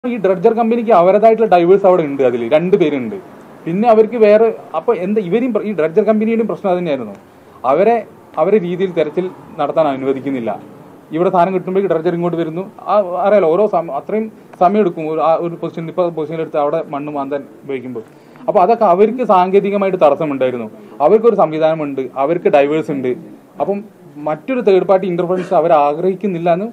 ഈ ഡ്രഡ്ജർ കമ്പനിക്ക് അവരുടേതായിട്ടുള്ള ഡൈവേഴ്സ് അവിടെ ഉണ്ട് അതിൽ രണ്ട് പേരുണ്ട് പിന്നെ അവർക്ക് വേറെ അപ്പൊ എന്താ ഇവരും പ്ര- ഈ ഡ്രഡ്ജർ കമ്പനിയുടെയും പ്രശ്നം അത് തന്നെയായിരുന്നു അവരെ അവരെ രീതിയിൽ തെരച്ചിൽ നടത്താൻ അനുവദിക്കുന്നില്ല ഇവിടെ സാധനം കിട്ടുമ്പോൾ ഡ്രഡ്ജർ ഇങ്ങോട്ട് വരുന്നു ആ അറിയാലോ ഓരോ സമയം അത്രയും സമയം എടുക്കും ഒരു ആ ഒരു പൊസിഷൻ ഇപ്പോൾ പൊസിഷനിലെടുത്ത് അവിടെ മണ്ണ് മാന്താൻ ഉപയോഗിക്കുമ്പോൾ അപ്പോൾ അതൊക്കെ അവർക്ക് സാങ്കേതികമായിട്ട് തടസ്സമുണ്ടായിരുന്നു അവർക്കൊരു സംവിധാനമുണ്ട് അവർക്ക് ഡൈവേഴ്സ് ഉണ്ട് അപ്പം മറ്റൊരു തേർഡ് പാർട്ടി ഇന്റർഫറൻസ് അവർ ആഗ്രഹിക്കുന്നില്ല എന്ന്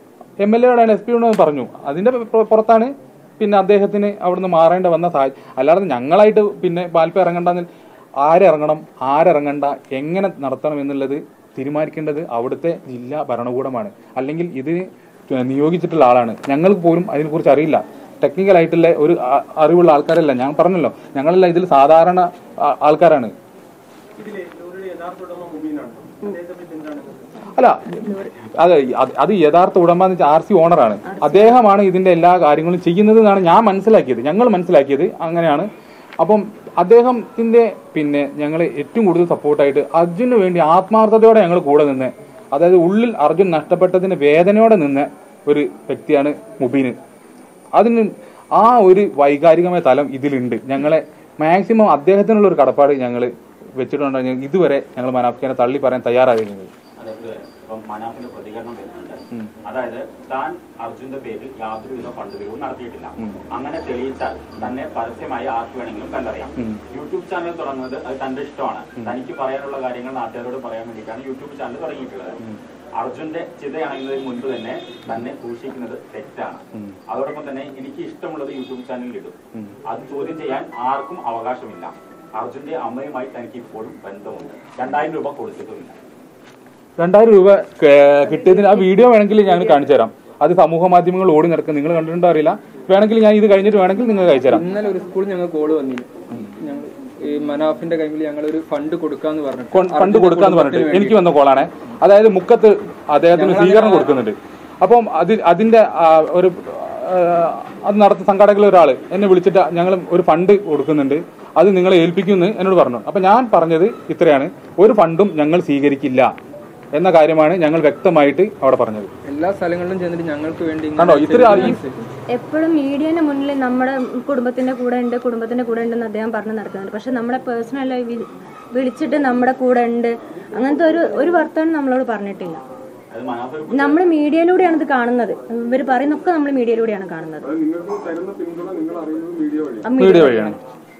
എം എൽ എയോടാണ് എസ് പിയോട് പറഞ്ഞു അതിന്റെ പു- പുറത്താണ് പിന്നെ അദ്ദേഹത്തിന് അവിടുന്ന് മാറേണ്ട വന്ന സാഹചര്യം അല്ലാതെ ഞങ്ങളായിട്ട് പിന്നെ പാൽപ്പ ഇറങ്ങണ്ടെന്ന് ആരിറങ്ങണം ആരിറങ്ങണ്ട എങ്ങനെ നടത്തണം എന്നുള്ളത് തീരുമാനിക്കേണ്ടത് അവിടുത്തെ ജില്ലാ ഭരണകൂടമാണ് അല്ലെങ്കിൽ ഇതിന് നിയോഗിച്ചിട്ടുള്ള ആളാണ് ഞങ്ങൾക്ക് പോലും അതിനെക്കുറിച്ച് അറിയില്ല ടെക്നിക്കൽ ആയിട്ടുള്ള ഒരു ആ- അറിവുള്ള ആൾക്കാരല്ല ഞാൻ പറഞ്ഞല്ലോ ഞങ്ങളെല്ലാം ഇതിൽ സാധാരണ ആ- ആൾക്കാരാണ് ഇതിലെ ലോറിയുടെ യഥാർത്ഥ ഉടമ മുബീനാണ് അദ്ദേഹത്തെ പറ്റി എന്താണ് അല്ല അത് അത് അത് യഥാർത്ഥ ഉടമ എന്ന് വെച്ചാൽ ആർ സി ഓണറാണ് അദ്ദേഹമാണ് ഇതിന്റെ എല്ലാ കാര്യങ്ങളും ചെയ്യുന്നത് എന്നാണ് ഞാൻ മനസ്സിലാക്കിയത് ഞങ്ങൾ മനസ്സിലാക്കിയത് അങ്ങനെയാണ് അപ്പം അദ്ദേഹത്തിന്റെ പിന്നെ ഞങ്ങൾ ഏറ്റവും കൂടുതൽ സപ്പോർട്ടായിട്ട് അർജുന് വേണ്ടി ആത്മാർത്ഥതയോടെ ഞങ്ങൾ കൂടെ നിന്ന് അതായത് ഉള്ളിൽ അർജുൻ നഷ്ടപ്പെട്ടതിന്റെ വേദനയോടെ നിന്ന ഒരു വ്യക്തിയാണ് മുബീന് അതിന് ആ ഒരു വൈകാരികമായ തലം ഇതിലുണ്ട് ഞങ്ങളെ മാക്സിമം അദ്ദേഹത്തിനുള്ള ഒരു കടപ്പാട് ഞങ്ങൾ വെച്ചിട്ടുണ്ട് ഞങ്ങൾ ഇതുവരെ ഞങ്ങൾ മനാഫ്ഖാനെ തള്ളി പറയാൻ തയ്യാറായിരുന്നത് അതായത് ഇപ്പം മനാഫിന്റെ പ്രതികരണം വരുന്നുണ്ട് അതായത് താൻ അർജുന്റെ പേരിൽ യാതൊരുവിധ ഫണ്ടുകളും നടത്തിയിട്ടില്ല അങ്ങനെ തെളിയിച്ചാൽ തന്നെ പരസ്യമായി ആർക്ക് വേണമെങ്കിലും കണ്ടറിയാം യൂട്യൂബ് ചാനൽ തുടങ്ങുന്നത് അത് തന്റെ ഇഷ്ടമാണ് തനിക്ക് പറയാനുള്ള കാര്യങ്ങൾ നാട്ടുകാരോട് പറയാൻ വേണ്ടിയിട്ടാണ് യൂട്യൂബ് ചാനൽ തുടങ്ങിയിട്ടുള്ളത് അർജുന്റെ ചിതയണയുന്നതിന് മുൻപ് തന്നെ തന്നെ സൂക്ഷിക്കുന്നത് തെറ്റാണ് അതോടൊപ്പം തന്നെ എനിക്ക് ഇഷ്ടമുള്ളത് യൂട്യൂബ് ചാനലിൽ ഇടും അത് ചോദ്യം ചെയ്യാൻ ആർക്കും അവകാശമില്ല അർജുന്റെ അമ്മയുമായി തനിക്ക് ഇപ്പോഴും ബന്ധമുണ്ട് രണ്ടായിരം രൂപ കൊടുത്തിട്ടുമില്ല രണ്ടായിരം രൂപ ക- കിട്ടിയതിന് ആ വീഡിയോ വേണമെങ്കിൽ ഞാൻ കാണിച്ചു തരാം അത് സമൂഹ മാധ്യമങ്ങൾ ഓടി നടക്കും നിങ്ങൾ കണ്ടിട്ടുണ്ടോ അറിയില്ല വേണമെങ്കിൽ ഞാൻ ഇത് കഴിഞ്ഞിട്ട് വേണമെങ്കിൽ നിങ്ങൾ അയച്ചു തരാം ഇന്നലെ ഒരു സ്കൂളിൽ ഞങ്ങൾ കോള് വന്നില്ല ഞങ്ങൾ ഈ മനാഫിന്റെ കൈമിൽ ഞങ്ങൾ ഒരു ഫണ്ട് കൊടുക്കാന്ന് പറഞ്ഞു കൊ- ഫണ്ട് കൊടുക്കാന്ന് പറഞ്ഞിട്ട് എനിക്ക് വന്ന കോളാണ് അതായത് മുക്കത്ത് അദ്ദേഹത്തിന് സ്വീകരണം കൊടുക്കുന്നുണ്ട് അപ്പം അത് അതിന്റെ ആ, ഒരു ആ, അത് നടത്ത സംഘാടകരിൽ ഒരാൾ എന്നെ വിളിച്ചിട്ട് ഞങ്ങൾ ഒരു ഫണ്ട് കൊടുക്കുന്നുണ്ട് അത് നിങ്ങളെ ഏൽപ്പിക്കുമെന്ന് എന്നോട് പറഞ്ഞു അപ്പൊ ഞാൻ പറഞ്ഞത് ഇത്രയാണ് ഒരു ഫണ്ടും ഞങ്ങൾ സ്വീകരിക്കില്ല എന്ന കാര്യമാണ് ഞങ്ങൾ വ്യക്തമായിട്ട് അവിടെ പറഞ്ഞത് എല്ലാ സ്ഥലങ്ങളിലും ചെന്നിട്ട് ഞങ്ങൾക്ക് വേണ്ടി ഇങ്ങനെ കണ്ടോ ഇത്ര ഈ എപ്പോഴും മീഡിയന്റെ മുന്നിൽ നമ്മുടെ കുടുംബത്തിന്റെ കൂടെ ഉണ്ട് കുടുംബത്തിന്റെ കൂടെ ഉണ്ടെന്ന് അദ്ദേഹം പറഞ്ഞു നടക്കുന്നുണ്ട് പക്ഷെ നമ്മുടെ പേഴ്സണലായി വിളിച്ചിട്ട് നമ്മുടെ കൂടെ ഉണ്ട് അങ്ങനത്തെ ഒരു ഒരു വർത്തമാനം നമ്മളോട് പറഞ്ഞിട്ടില്ല അത് മനാഫ് ഒരു നമ്മൾ മീഡിയയിലൂടെയാണ് ഇത് കാണുന്നത് ഇവർ പറയുന്നൊക്കെ നമ്മൾ മീഡിയയിലൂടെയാണ് കാണുന്നത് നിങ്ങൾക്ക് തരുന്ന പിന്തുണ നിങ്ങൾ അറിയുന്നത് മീഡിയ വഴി ആ മീഡിയ വഴിയാണ്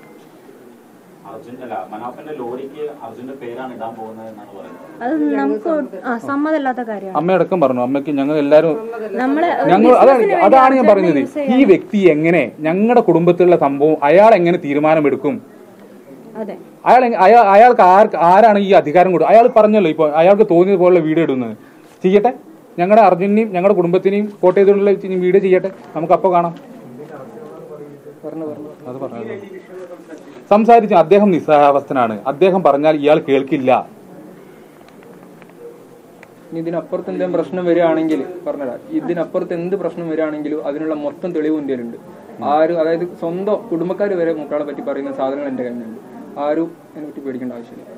അർജുൻ അല്ല മനാഫിന്റെ ലോറിക്ക് അർജുന്റെ പേരാണ് ഇടാൻ പോകുന്നത് എന്നാണ് പറയുന്നത് അത് നമുക്ക് ആ സമ്മതമില്ലാത്ത കാര്യമാണ് അമ്മയടക്കം പറഞ്ഞു അമ്മയ്ക്ക് ഞങ്ങൾ എല്ലാവരും നമ്മളെ ഒരു ഞങ്ങൾ അതാണ് businessന് വേണ്ടി അതാണ് ഞാൻ അർജുനെ പറയുന്നത് use ചെയ്യാൻ- ഈ വ്യക്തി എങ്ങനെ ഞങ്ങളുടെ കുടുംബത്തിലുള്ള സംഭവം അയാൾ എങ്ങനെ തീരുമാനമെടുക്കും അതെ അയാൾ എങ്ങ- അയാൾ അയാൾക്ക് ആർക്ക് ആരാണ് ഈ അധികാരം കൊടുക്കുക അയാൾ പറഞ്ഞല്ലോ ഇപ്പൊ അയാൾക്ക് തോന്നിയത് പോലുള്ള വീഡിയോ ഇടുന്നത് ചെയ്യട്ടെ ഞങ്ങളുടെ അർജുനെയും ഞങ്ങളുടെ കുടുംബത്തിനെയും കോട്ട് ചെയ്തുകൊണ്ടുള്ള വീഡിയോ ചെയ്യട്ടെ നമുക്ക് അപ്പോൾ കാണാം അത് പറഞ്ഞു സംസാരിച്ചു അദ്ദേഹം നിസ്സഹാവസ്ഥനാണ് അദ്ദേഹം പറഞ്ഞാൽ ഇയാൾ കേൾക്കില്ല ഇനി ഇതിനപ്പുറത്ത് എന്തെങ്കിലും പ്രശ്നം വരികയാണെങ്കിൽ പറഞ്ഞുതരാം ഇതിനപ്പുറത്ത് എന്ത് പ്രശ്നം വരികയാണെങ്കിലും അതിനുള്ള മൊത്തം തെളിവ് എൻ്റെ ഉണ്ട് ആരും അതായത് സ്വന്തം കുടുംബക്കാർ വരെ മൂക്കാളെ പറ്റി പറയുന്ന സാധനങ്ങൾ എൻ്റെ കയ്യിലുണ്ട് ആരും അതിനെ പറ്റി പേടിക്കേണ്ട ആവശ്യമില്ല